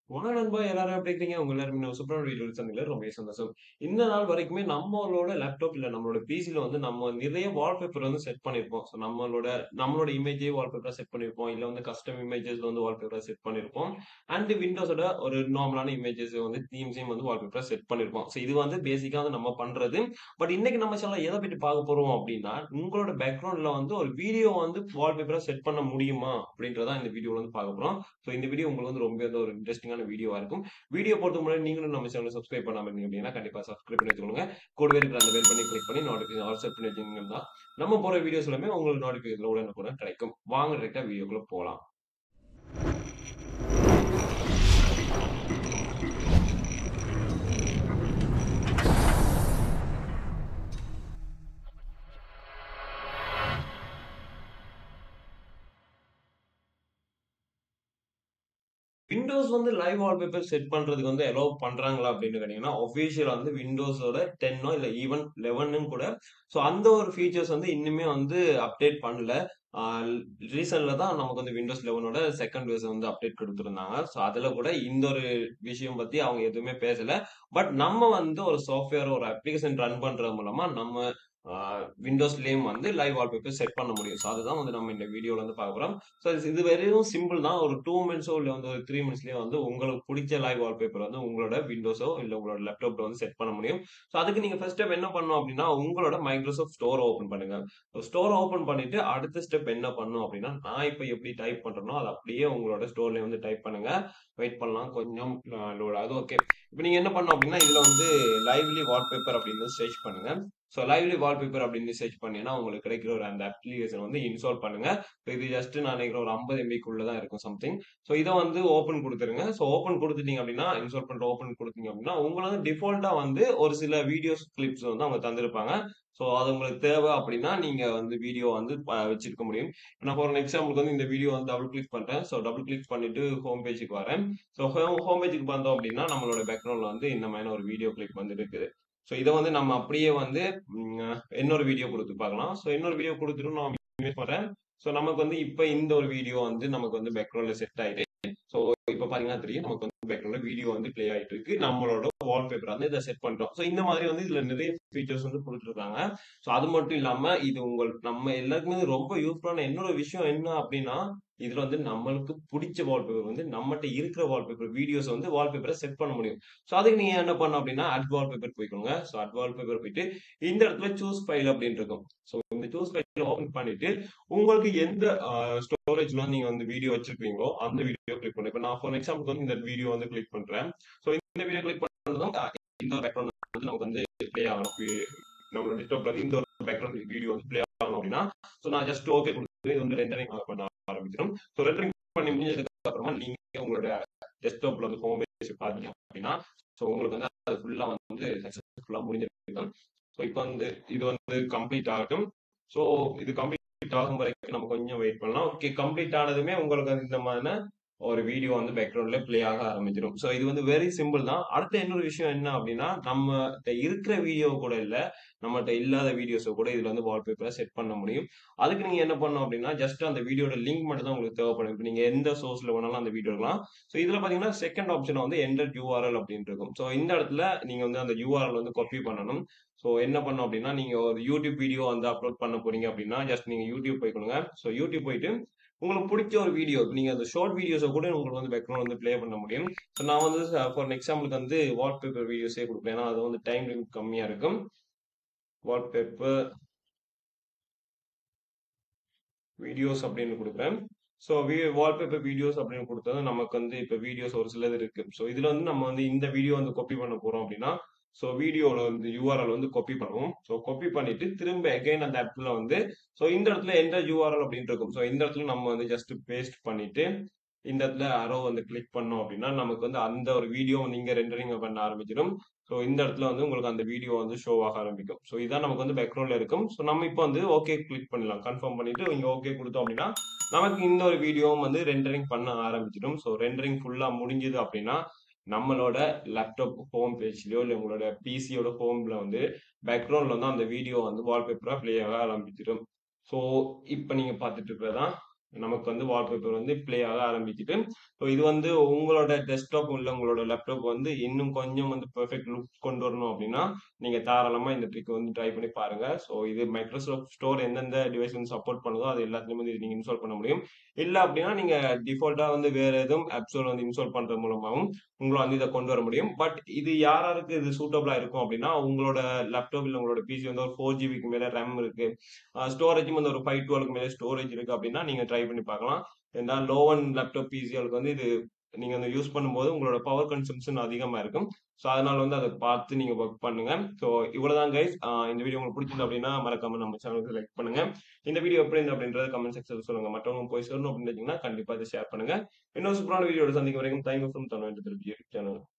வணக்கம் நண்பா எல்லாரும் எப்படி இருக்கீங்க? உங்க எல்லாரும் இன்னும் சூப்பரான வீடியோ சந்திக்கல ரொம்பவே சந்தோஷம். இந்த நாள் வரைக்குமே நம்மளோட லேப்டாப் இல்ல நம்மளோட பிசில வந்து நம்ம நிறைய வால்பேப்பர் வந்து செட் பண்ணியிருப்போம். ஸோ நம்மளோட நம்மளோட இமேஜே வால்பேப்பரா செட் பண்ணியிருப்போம். இல்ல வந்து கஸ்டம் இமேஜஸ் வந்து வால்பேப்பரா செட் பண்ணியிருப்போம். அண்ட் விண்டோஸோட ஒரு நார்மலான இமேஜஸ் வந்து தீம்ஸையும் வந்து வால்பேப்பரா செட் பண்ணியிருப்போம். ஸோ இது வந்து பேசிக்கா வந்து நம்ம பண்றது. பட் இன்னைக்கு நம்ம சேனல்ல எத பத்தி பார்க்க போறோம் அப்படின்னா, உங்களோட பேக்கிரவுண்ட்ல வந்து ஒரு வீடியோ வந்து வால்பேப்பரா செட் பண்ண முடியுமா? அப்படின்றத இந்த வீடியோல வந்து பார்க்க போறோம். ஸோ இந்த வீடியோ உங்களுக்கு வந்து ரொம்ப வந்து ஒரு இன்ட்ரஸ்டிங்கான வீடியோவா இருக்கும். வீடியோ போறதுக்கு முன்னாடி நீங்களும் நம்ம சேனலை சப்ஸ்கிரைப் பண்ணாம இருந்தீங்க அப்படின்னா, கண்டிப்பா சப்ஸ்கிரைப் பண்ணி வச்சுக்கோங்க. கூடவே இருக்கிற அந்த பெல் பண்ணி கிளிக் பண்ணி நோட்டிஃபிகேஷன் ஆல் செட் பண்ணி வச்சீங்கன்னா, நம்ம போற வீடியோஸ் எல்லாமே உங்களுக்கு நோட்டிஃபிகேஷன்ல உடனுக்குடன் கிடைக்கும். வாங்க டைரக்ட்டா வீடியோக்குள்ள போலாம். விண்டோஸ் வந்து லைவ் வால்பேப்பர் செட் பண்றதுக்கு வந்து அலோவ் பண்றாங்களா அப்படின்னு கேட்டீங்கன்னா, ஆஃபிஷியலா வந்து விண்டோஸோட 10ஓ இல்ல ஈவன் 11ன்னு கூட ஸோ அந்த ஒரு ஃபீச்சர்ஸ் வந்து இன்னுமே வந்து அப்டேட் பண்ணல. ஆ ரீசென்ட்ல தான் நமக்கு வந்து விண்டோஸ் 11ஓட 2ண்ட் வெர்ஷன் வந்து அப்டேட் குடுத்திருந்தாங்க. ஸோ அதுல கூட இந்த ஒரு விஷயம் பத்தி அவங்க எதுவுமே பேசல. பட் நம்ம வந்து ஒரு சாஃப்ட்வேர் ஒரு அப்ளிகேஷன் ரன் பண்றது மூலமா நம்ம ஆ விண்டோஸ்லயும் வந்து லைவ் வால்பேப்பர் செட் பண்ண முடியும். ஸோ அதுதான் வந்து நம்ம இந்த வீடியோல வந்து பார்க்க போறோம். ஸோ இது வெறும் சிம்பிள் தான். ஒரு 2 மினிட்ஸோ இல்ல வந்து ஒரு 3 மினிட்ஸ்லயே வந்து உங்களுக்கு புடிச்ச லைவ் வால்பேப்பர் வந்து உங்களோட விண்டோஸோ இல்ல உங்களோட லேப்டாப்ல வந்து செட் பண்ண முடியும். ஸோ அதுக்கு நீங்க ஃபர்ஸ்ட் ஸ்டெப் என்ன பண்ணணும் அப்படின்னா, உங்களோட மைக்ரோசாஃப்ட் ஸ்டோர ஓப்பன் பண்ணுங்க. ஸ்டோர ஓப்பன் பண்ணிட்டு அடுத்த ஸ்டெப் என்ன பண்ணணும் அப்படின்னா, நான் இப்ப எப்படி டைப் பண்றேனோ, அத அப்படியே உங்களோட ஸ்டோர்லயே வந்து டைப் பண்ணுங்க. வெயிட் பண்ணலாம். கொஞ்சம் அ லோட் ஆகுது. ஓகே. இப்ப நீங்க என்ன பண்ணணும் அப்படின்னா, இதுல வந்து லைவ்லி வால்பேப்பர் அப்படின்னு சர்ச் பண்ணுங்க. ஸோ லைவ்லி வால்பேப்பர் அப்படின்னு சர்ச் பண்ணீங்கன்னா, உங்களுக்கு கிடைக்கிற ஒரு அந்த அப்ளிகேஷன் வந்து இன்ஸ்டால் பண்ணுங்க. இது ஜஸ்ட் நான் நினைக்கிறேன் ஒரு 50 எம்பிக்குள்ள தான் இருக்கும் சம்திங். ஸோ இத வந்து ஓப்பன் குடுத்துருங்க. ஸோ ஓப்பன் குடுத்துட்டீங்க அப்படின்னா, இன்ஸ்டால் பண்ணிட்டு ஓப்பன் குடுத்தீங்க அப்படின்னா, உங்களுக்கு டிஃபால்ட்டா வந்து ஒரு சில வீடியோஸ் கிளிப்ஸ் வந்து அவங்க தந்திருப்பாங்க. ஸோ அது உங்களுக்கு தேவை அப்படின்னா, நீங்க வந்து வீடியோ வந்து ப வச்சிருக்க முடியும். நான் ஃபார் எக்ஸாம்பிளுக்கு வந்து இந்த வீடியோ வந்து டபுள் கிளிக் பண்றேன். ஸோ டபுள் கிளிக் பண்ணிட்டு ஹோம் பேஜ்க்கு வரேன். ஸோ ஹோம் ஹோம் பேஜ்க்கு வந்தோம் அப்படின்னா, நம்மளோட பேக்கிரவுண்ட்ல வந்து இந்த மாதிரியான ஒரு வீடியோ கிளிப் வந்து இருக்குது. ஸோ இத வந்து நம்ம அப்படியே வந்து ம் இன்னொரு வீடியோ குடுத்து பார்க்கலாம். ஸோ இன்னொரு வீடியோ குடுத்துட்டு நான் இன்வைட் பண்றேன். ஸோ நமக்கு வந்து இப்ப இந்த ஒரு வீடியோ வந்து நமக்கு வந்து பேக்கிரவுண்ட்ல செட் ஆயிட்டு. ஸோ இப்ப பார்த்தீங்கன்னா தெரியும். நமக்கு வந்து பேக்கிரவுண்ட்ல வீடியோ வந்து ப்ளே ஆயிட்டு இருக்கு. நம்மளோட வால்பேப்பர் வந்து இத செட் பண்ணிட்டோம். ஸோ இந்த மாதிரி வந்து இதுல நிறைய ஃபீச்சர்ஸ் வந்து குடுத்துருக்காங்க. ஸோ அது மட்டும் இல்லாம இது உங்கள் நம்ம எல்லாருக்குமே ரொம்ப யூஸ்ஃபுல்லான இன்னொரு விஷயம் என்ன அப்படின்னா, இதுல வந்து நம்மளுக்கு புடிச்ச வால்பேப்பர் வந்து நம்மட்ட இருக்கிற வால்பேப்பர் வீடியோஸ் வந்து வால்பேப்பர செட் பண்ண முடியும். ஸோ அதுக்கு நீங்க என்ன பண்ணணும் அப்படின்னா, அட் வால்பேப்பர் போய்க்கோங்க. ஸோ அட் வால்பேப்பர் போயிட்டு இந்த இடத்துல சூஸ் ஃபைல் அப்படின்னு இருக்கும். ஸோ இந்த சூஸ் ஃபைல் ஓப்பன் பண்ணிட்டு, உங்களுக்கு எந்த அ ஸ்டோரேஜ்ல நீங்க வந்து வீடியோ வச்சிருக்கீங்களோ, அந்த வீடியோ கிளிக் பண்ணுங்க. இப்ப நான் ஃபார் எக்ஸாம்பிளுக்கு வந்து இந்த வீடியோ வந்து கிளிக் பண்றேன். ஸோ இந்த வீடியோ கிளிக் பண்ணதும் இந்த பேக்கிரவுண்ட் வந்து நமக்கு வந்து ப்ளே ஆகணும். வி நம்மளோட டெஸ்க்டாப்ல இந்த ஒரு பேக்கிரவுண்ட் வீடியோ வந்து ப்ளே ஆகணும் அப்படின்னா, ஸோ நான் ஜஸ்ட் ஓகே குடுத்து இது வந்து ரெண்டரிங் பண்ண ஆரம்பிச்சிடும். ஸோ ரெண்டரிங் பண்ணி முடிஞ்சதுக்கு அப்புறமா நீங்க உங்களோட டெஸ்க்டாப்ல வந்து ஹோம் பேஜ் பார்த்தீங்க அப்படின்னா, ஸோ உங்களுக்கு வந்து அது ஃபுல்லா வந்து சக்சஸ்ஃபுல்லா முடிஞ்சிருக்கும். ஸோ இப்ப வந்து இது வந்து கம்ப்ளீட் ஆகட்டும். ஸோ இது கம்ப்ளீட் ஆகும் வரைக்கும் நம்ம கொஞ்சம் வெயிட் பண்ணலாம். ஓகே கம்ப்ளீட் ஆனதுமே உங்களுக்கு வந்து இந்த மாதிரியான ஒரு வீடியோ வந்து பேக்கிரவுண்ட்ல ப்ளே ஆக ஆரம்பிச்சிடும். ஸோ இது வந்து வெரி சிம்பிள் தான். அடுத்த இன்னொரு விஷயம் என்ன அப்படின்னா, நம்மட்ட இருக்கிற வீடியோ கூட இல்ல, நம்மட்ட இல்லாத வீடியோஸ கூட இதுல வந்து வால்பேப்பரா செட் பண்ண முடியும். அதுக்கு நீங்க என்ன பண்ணணும் அப்படின்னா, ஜஸ்ட் அந்த வீடியோட லிங்க் மட்டும் தான் உங்களுக்கு தேவைப்படும். இப்ப நீங்க எந்த சோர்ஸ்ல வேணாலும் அந்த வீடியோ எடுக்கலாம். ஸோ இதுல பார்த்தீங்கன்னா, செகண்ட் ஆப்ஷன் வந்து என்டர் யூஆர்எல் அப்படின்னு இருக்கும். ஸோ இந்த இடத்துல நீங்க வந்து அந்த யூஆர்எல் வந்து காப்பி பண்ணணும். ஸோ என்ன பண்ணணும் அப்படின்னா, நீங்க ஒரு யூடியூப் வீடியோ வந்து அப்லோட் பண்ண போறீங்க அப்படின்னா, ஜஸ்ட் நீங்க யூடியூப் போய்க்கோங்க. ஸோ யூடியூப் போயிட்டு உங்களுக்கு புடிச்ச ஒரு வீடியோ நீங்க அந்த ஷார்ட் வீடியோஸ கூட உங்களுக்கு வந்து பேக்கிரவுண்ட் வந்து ப்ளே பண்ண முடியும். ஸோ நான் வந்து ஃபார் எக்ஸாம்பிளுக்கு வந்து வால்பேப்பர் வீடியோஸே குடுக்குறேன். ஏன்னா அது வந்து டைம் லிமிட் கம்மியா இருக்கும். வால்பேப்பர் வீடியோஸ் அப்படின்னு குடுக்குறேன். ஸோ வி வால்பேப்பர் வீடியோஸ் அப்படின்னு குடுத்ததும் நமக்கு வந்து இப்ப வீடியோஸ் ஒரு சிலது இருக்கு. ஸோ இதுல வந்து நம்ம வந்து இந்த வீடியோ வந்து காப்பி பண்ண போறோம் அப்படின்னா, ஸோ வீடியோல வந்து யூஆர்எல் வந்து காப்பி பண்ணுவோம். ஸோ காப்பி பண்ணிட்டு திரும்ப அகைன் அந்த இடத்துல வந்து ஸோ இந்த இடத்துல என்டர் யூஆர்எல் அப்படின்னு இருக்கும். ஸோ இந்த இடத்துல நம்ம வந்து ஜஸ்ட் பேஸ்ட் பண்ணிட்டு, இந்த இடத்துல அரோ வந்து கிளிக் பண்ணோம் அப்படின்னா, நமக்கு வந்து அந்த ஒரு வீடியோ நீங்க ரெண்டரிங் பண்ண ஆரம்பிச்சிடும். ஸோ இந்த இடத்துல வந்து உங்களுக்கு அந்த வீடியோ வந்து ஷோ ஆக ஆரம்பிக்கும். ஸோ இதான் நமக்கு வந்து பேக்கிரவுண்ட்ல இருக்கும். ஸோ நம்ம இப்ப வந்து ஓகே கிளிக் பண்ணலாம். கன்ஃபார்ம் பண்ணிட்டு இங்க ஓகே குடுத்தோம் அப்படின்னா, நமக்கு இந்த ஒரு வீடியோவும் வந்து ரெண்டரிங் பண்ண ஆரம்பிச்சிடும். ஸோ ரெண்டரிங் ஃபுல்லா முடிஞ்சது அப்படின்னா, நம்மளோட லேப்டாப் ஹோம் பேஜ்லயோ இல்ல உங்களோட பிசியோட ஹோம்ல வந்து பேக்கிரவுண்ட்ல வந்து அந்த வீடியோ வந்து வால்பேப்பரா ப்ளே ஆக ஆரம்பிச்சிடும். ஸோ இப்ப நீங்க பார்த்துட்டு இருக்கிறது தான் நமக்கு வந்து வால்பேப்பர் வந்து ப்ளே ஆக ஆரம்பிக்குது. ஸோ இது வந்து உங்களோட டெஸ்க்டாப் இல்ல உங்களோட லேப்டாப் வந்து இன்னும் கொஞ்சம் வந்து பெர்ஃபெக்ட் லுக் கொண்டு வரணும் அப்படின்னா, நீங்க தாராளமா இந்த ட்ரிக் வந்து ட்ரை பண்ணி பாருங்க. ஸோ இது மைக்ரோசாஃப்ட் ஸ்டோர் எந்தெந்த டிவைஸ் வந்து சப்போர்ட் பண்ணுதோ, அது எல்லாத்துலயும் வந்து நீங்க இன்ஸ்டால் பண்ண முடியும். இல்ல அப்படின்னா, நீங்க டிஃபால்ட்டா வந்து வேற எதுவும் ஆப் ஸ்டோர் வந்து இன்ஸ்டால் பண்றது மூலமாவும் உங்களால வந்து இத கொண்டு வர முடியும். பட் இது யார் யாருக்கு இது சூட்டபிளா இருக்கும் அப்படின்னா, உங்களோட லேப்டாப் இல்ல உங்களோட பிசி வந்து ஒரு 4 ஜிபிக்கு மேல ரேம் இருக்கு. அ ஸ்டோரேஜும் வந்து ஒரு 512க்கு மேல ஸ்டோரேஜ் இருக்கு அப்படின்னா, நீங்க ட்ரை பண்ணி பார்க்கலாம். ஏன்னா லோ அண்ட் லேப்டாப் பிசிகளுக்கு வந்து இது நீங்க வந்து யூஸ் பண்ணும்போது உங்களோட பவர் கன்சம்ப்ஷன் அதிகமா இருக்கும். ஸோ அதனால வந்து அத பார்த்து நீங்க ஒர்க் பண்ணுங்க. ஸோ இவ்வளவுதான் கைஸ். அ இந்த வீடியோ உங்களுக்கு பிடிச்சிருந்தது அப்படின்னா, மறக்காம நம்ம சேனலுக்கு லைக் பண்ணுங்க. இந்த வீடியோ எப்படி இருந்தது அப்படின்றத கமெண்ட் செக்ஷன்ல சொல்லுங்க. மத்தவங்க போய் சேரணும் அப்படின்னு நினைச்சீங்கன்னா, கண்டிப்பா இத ஷேர் பண்ணுங்க. இன்னொரு சூப்பரான வீடியோட சந்திக்கும் வரைக்கும் thank you from Tamil YouTube channel.